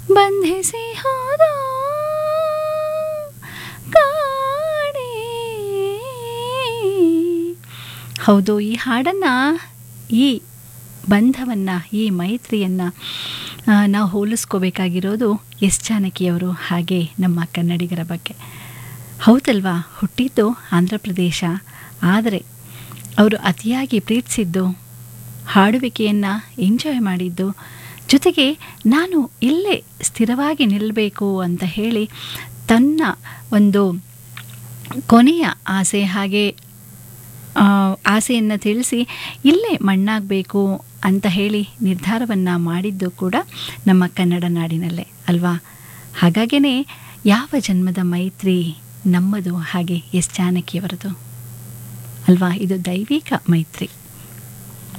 ಬಂಧಿಸಿ ಹೋದ ಕಾಣೆ ಹೌದು ಈ ಹಾಡನ್ನು ಈ ಬಂಧವನ್ನು ಈ ಮೈತ್ರಿಯನ್ನು ನಾವು ಹೋಲಿಸ್ಕೋಬೇಕಾಗಿರೋದು ಎಸ್ ಜಾನಕಿಯವರು ಹಾಗೆ ನಮ್ಮ ಕನ್ನಡಿಗರ ಬಗ್ಗೆ ಹೌದಲ್ವಾ ಹುಟ್ಟಿದ್ದು ಆಂಧ್ರ ಪ್ರದೇಶ ಆದರೆ ಅವರು ಅತಿಯಾಗಿ ಪ್ರೀತಿಸಿದ್ದು ಹಾಡುವಿಕೆಯನ್ನು ಎಂಜಾಯ್ ಮಾಡಿದ್ದು ಜೊತೆಗೆ ನಾನು ಇಲ್ಲೇ ಸ್ಥಿರವಾಗಿ ನಿಲ್ಲಬೇಕು ಅಂತ ಹೇಳಿ ತನ್ನ ಒಂದು ಕೊನೆಯ ಆಸೆ ಹಾಗೆ ಆ, ಆಸೆಯನ್ನು ತಿಳಿಸಿ ಇಲ್ಲೇ ಮಣ್ಣಾಗಬೇಕು ಅಂತ ಹೇಳಿ ನಿರ್ಧಾರವನ್ನು ಮಾಡಿದ್ದು ಕೂಡ ನಮ್ಮ ಕನ್ನಡ ನಾಡಿನಲ್ಲೇ ಅಲ್ವಾ ಹಾಗಾಗೇ ಯಾವ ಜನ್ಮದ ಮೈತ್ರಿ ನಮ್ಮದು ಹಾಗೆ ಎಸ್ ಜಾನಕಿಯವರದು ಅಲ್ವಾ ಇದು ದೈವಿಕ ಮೈತ್ರಿ